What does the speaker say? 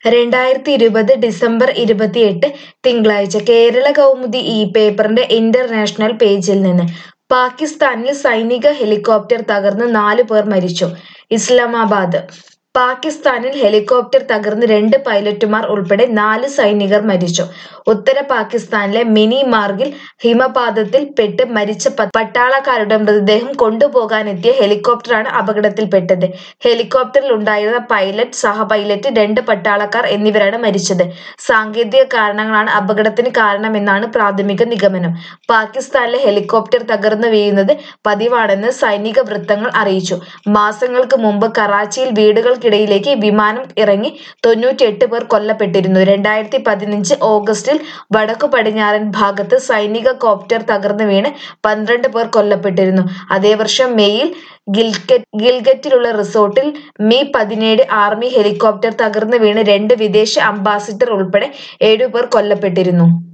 രണ്ടായിരത്തി ഇരുപത് ഡിസംബർ ഇരുപത്തിയെട്ട് തിങ്കളാഴ്ച കേരള കൗമുദി ഈ പേപ്പറിന്റെ ഇന്റർനാഷണൽ പേജിൽ നിന്ന് പാകിസ്ഥാനിൽ സൈനിക ഹെലികോപ്റ്റർ തകർന്ന് നാലു പേർ മരിച്ചു ഇസ്ലാമാബാദ് പാകിസ്ഥാനിൽ ഹെലികോപ്റ്റർ തകർന്ന് രണ്ട് പൈലറ്റുമാർ ഉൾപ്പെടെ നാല് സൈനികർ മരിച്ചു ഉത്തര പാകിസ്ഥാനിലെ മിനി മാർഗിൽ ഹിമപാതത്തിൽ പെട്ട് മരിച്ച പ- പട്ടാളക്കാരുടെ മൃതദേഹം കൊണ്ടുപോകാനെത്തിയ ഹെലികോപ്റ്ററാണ് അപകടത്തിൽപ്പെട്ടത് ഹെലികോപ്റ്ററിൽ ഉണ്ടായിരുന്ന പൈലറ്റ് സഹ പൈലറ്റ് രണ്ട് പട്ടാളക്കാർ എന്നിവരാണ് മരിച്ചത് സാങ്കേതിക കാരണങ്ങളാണ് അപകടത്തിന് കാരണമെന്നാണ് പ്രാഥമിക നിഗമനം പാകിസ്ഥാനിലെ ഹെലികോപ്റ്റർ തകർന്നു വീഴുന്നത് പതിവാണെന്ന് സൈനിക വൃത്തങ്ങൾ അറിയിച്ചു മാസങ്ങൾക്ക് മുമ്പ് കറാച്ചിയിൽ വീടുകൾക്കിടയിലേക്ക് വിമാനം ഇറങ്ങി തൊണ്ണൂറ്റിയെട്ട് പേർ കൊല്ലപ്പെട്ടിരുന്നു രണ്ടായിരത്തി പതിനഞ്ച് ഓഗസ്റ്റിൽ വടക്കു പടിഞ്ഞാറൻ ഭാഗത്ത് സൈനിക കോപ്റ്റർ തകർന്നു വീണ് പന്ത്രണ്ട് പേർ കൊല്ലപ്പെട്ടിരുന്നു അതേ വർഷം മെയ്യിൽ ഗിൽഗറ്റ് ഗിൽഗറ്റിലുള്ള റിസോർട്ടിൽ മെയ് പതിനേഴ് ആർമി ഹെലികോപ്റ്റർ തകർന്നു വീണ് രണ്ട് വിദേശ അംബാസിഡർ ഉൾപ്പെടെ ഏഴുപേർ കൊല്ലപ്പെട്ടിരുന്നു